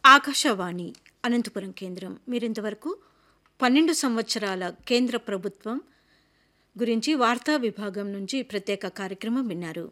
ఆకాశవాణి అనంతపురం కేంద్రం మీరింతవరకు పన్నెండు సంవత్సరాల కేంద్ర ప్రభుత్వం గురించి వార్తా విభాగం నుంచి ప్రత్యేక కార్యక్రమం విన్నారు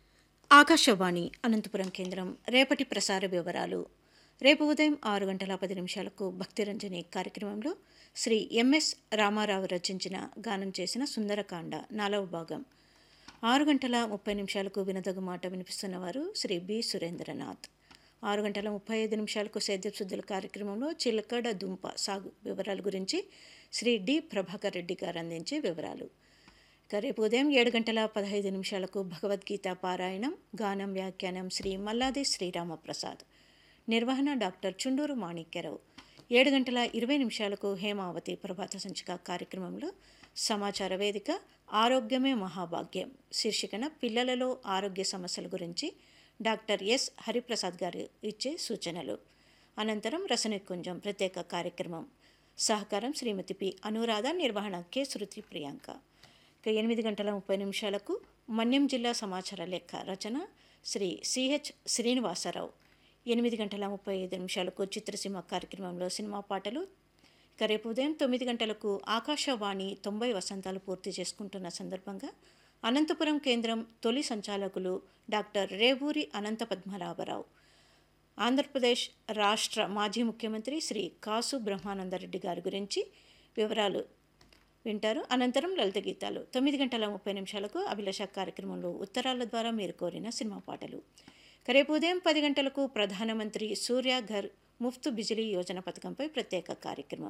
ఆకాశవాణి అనంతపురం కేంద్రం రేపటి ప్రసార వివరాలు రేపు ఉదయం ఆరు గంటల పది నిమిషాలకు భక్తిరంజని కార్యక్రమంలో శ్రీ ఎంఎస్ రామారావు రచించిన గానం చేసిన సుందరకాండ నాలుగవ భాగం ఆరు గంటల ముప్పై నిమిషాలకు వినదగు మాట వినిపిస్తున్నవారు శ్రీ బి సురేంద్రనాథ్ ఆరు గంటల ముప్పై ఐదు నిమిషాలకు సేద్యపు శుద్ధుల కార్యక్రమంలో చిలకడ దుంప సాగు వివరాల గురించి శ్రీ డి ప్రభాకర్ రెడ్డి గారు అందించే వివరాలు ఇక రేపు ఉదయం ఏడు గంటల పదహైదు నిమిషాలకు భగవద్గీత పారాయణం గానం వ్యాఖ్యానం శ్రీ మల్లాది శ్రీరామప్రసాద్ నిర్వహణ డాక్టర్ చుండూరు మాణిక్యరావు ఏడు గంటల ఇరవై నిమిషాలకు హేమావతి ప్రభాత సంచిక కార్యక్రమంలో సమాచార వేదిక ఆరోగ్యమే మహాభాగ్యం శీర్షికన పిల్లలలో ఆరోగ్య సమస్యల గురించి డాక్టర్ ఎస్ హరిప్రసాద్ గారు ఇచ్చే సూచనలు అనంతరం రసనికుంజం ప్రత్యేక కార్యక్రమం సహకారం శ్రీమతి పి అనురాధ నిర్వహణ కె శృతి ప్రియాంక ఇక ఎనిమిది గంటల ముప్పై నిమిషాలకు మన్యం జిల్లా సమాచార లెక్క రచన శ్రీ సిహెచ్ శ్రీనివాసరావు ఎనిమిది గంటల ముప్పై ఐదు నిమిషాలకు చిత్రసీమ కార్యక్రమంలో సినిమా పాటలు ఇక రేపు ఉదయం తొమ్మిది గంటలకు ఆకాశవాణి తొంభై వసంతాలు పూర్తి చేసుకుంటున్న సందర్భంగా అనంతపురం కేంద్రం తొలి సంచాలకులు డాక్టర్ రేవూరి అనంత పద్మనాభరావు ఆంధ్రప్రదేశ్ రాష్ట్ర మాజీ ముఖ్యమంత్రి శ్రీ కాసు బ్రహ్మానందరెడ్డి గారి గురించి వివరాలు వింటారు అనంతరం లలిత గీతాలు తొమ్మిది గంటల ముప్పై నిమిషాలకు అభిలాష కార్యక్రమంలో ఉత్తరాల ద్వారా మీరు కోరిన సినిమా పాటలు ఇక రేపు ఉదయం పది గంటలకు ప్రధానమంత్రి సూర్య ఘర్ ముఫ్త్ బిజిలీ యోజన పథకంపై ప్రత్యేక కార్యక్రమం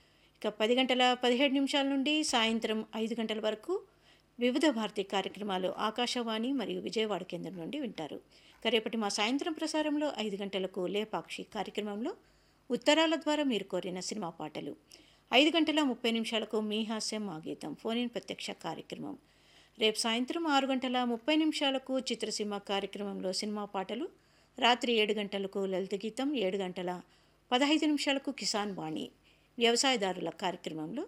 ఇక పది గంటల పదిహేడు నిమిషాల నుండి సాయంత్రం ఐదు గంటల వరకు వివిధ భారతి కార్యక్రమాలు ఆకాశవాణి మరియు విజయవాడ కేంద్రం నుండి వింటారు ఇక రేపటి మా సాయంత్రం ప్రసారంలో ఐదు గంటలకు లేపాక్షి కార్యక్రమంలో ఉత్తరాల ద్వారా మీరు కోరిన సినిమా పాటలు ఐదు గంటల ముప్పై నిమిషాలకు మీ హాస్యం మా గీతం ఫోన్ ఇన్ ప్రత్యక్ష కార్యక్రమం రేపు సాయంత్రం ఆరు గంటల ముప్పై నిమిషాలకు చిత్రసీమ కార్యక్రమంలో సినిమా పాటలు రాత్రి ఏడు గంటలకు లలిత గీతం ఏడు గంటల పదహైదు నిమిషాలకు కిసాన్ వాణి వ్యవసాయదారుల కార్యక్రమంలో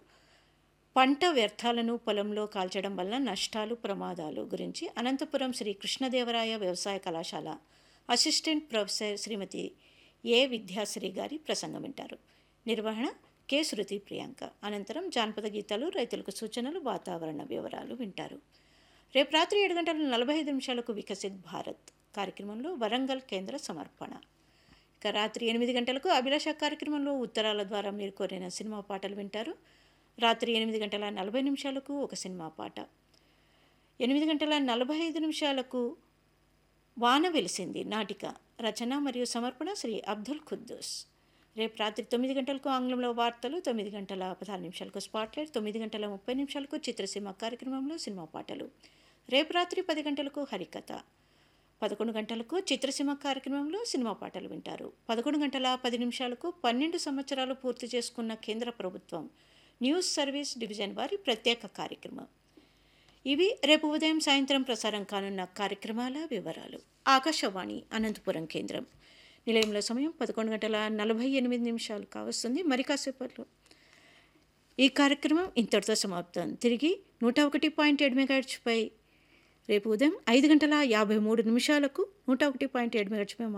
పంట వ్యర్థాలను పొలంలో కాల్చడం వల్ల నష్టాలు ప్రమాదాలు గురించి అనంతపురం శ్రీ కృష్ణదేవరాయ వ్యవసాయ కళాశాల assistant professor Shrimati A Vidyashri గారి ప్రసంగం వింటారు నిర్వహణ కె శృతి ప్రియాంక అనంతరం జానపద గీతాలు రైతులకు సూచనలు వాతావరణ వివరాలు వింటారు రేపు రాత్రి ఏడు గంటల నలభై ఐదు నిమిషాలకు వికసిత్ భారత్ కార్యక్రమంలో వరంగల్ కేంద్ర సమర్పణ ఇక రాత్రి ఎనిమిది గంటలకు అభిలాష కార్యక్రమంలో ఉత్తరాల ద్వారా మీరు కోరిన సినిమా పాటలు వింటారు రాత్రి ఎనిమిది గంటల నలభై నిమిషాలకు ఒక సినిమా పాట ఎనిమిది గంటల నలభై ఐదు నిమిషాలకు వాన వెలిసింది నాటిక రచన మరియు సమర్పణ శ్రీ అబ్దుల్ ఖుద్దూస్ రేపు రాత్రి తొమ్మిది గంటలకు ఆంగ్లంలో వార్తలు తొమ్మిది గంటల పదహారు నిమిషాలకు స్పాట్లైట్ తొమ్మిది గంటల ముప్పై నిమిషాలకు చిత్రసీమ కార్యక్రమంలో సినిమా పాటలు రేపు రాత్రి పది గంటలకు హరికథ పదకొండు గంటలకు చిత్రసీమ కార్యక్రమంలో సినిమా పాటలు వింటారు పదకొండు గంటల పది నిమిషాలకు పన్నెండు సంవత్సరాలు పూర్తి చేసుకున్న కేంద్ర ప్రభుత్వం న్యూస్ సర్వీస్ డివిజన్ వారి ప్రత్యేక కార్యక్రమం ఇవి రేపు ఉదయం సాయంత్రం ప్రసారం కానున్న కార్యక్రమాల వివరాలు ఆకాశవాణి అనంతపురం కేంద్రం నిలయంలో సమయం పదకొండు గంటల నలభై ఎనిమిది నిమిషాలు కావస్తుంది మరి కాసేపట్లో ఈ కార్యక్రమం ఇంతటితో సమాప్తం తిరిగి నూట ఒకటి పాయింట్ ఏడు మెగాహెర్ట్జ్పై రేపు ఉదయం ఐదు గంటల యాభై మూడు నిమిషాలకు నూట ఒకటి పాయింట్ ఏడు మెగాహెర్ట్జ్పై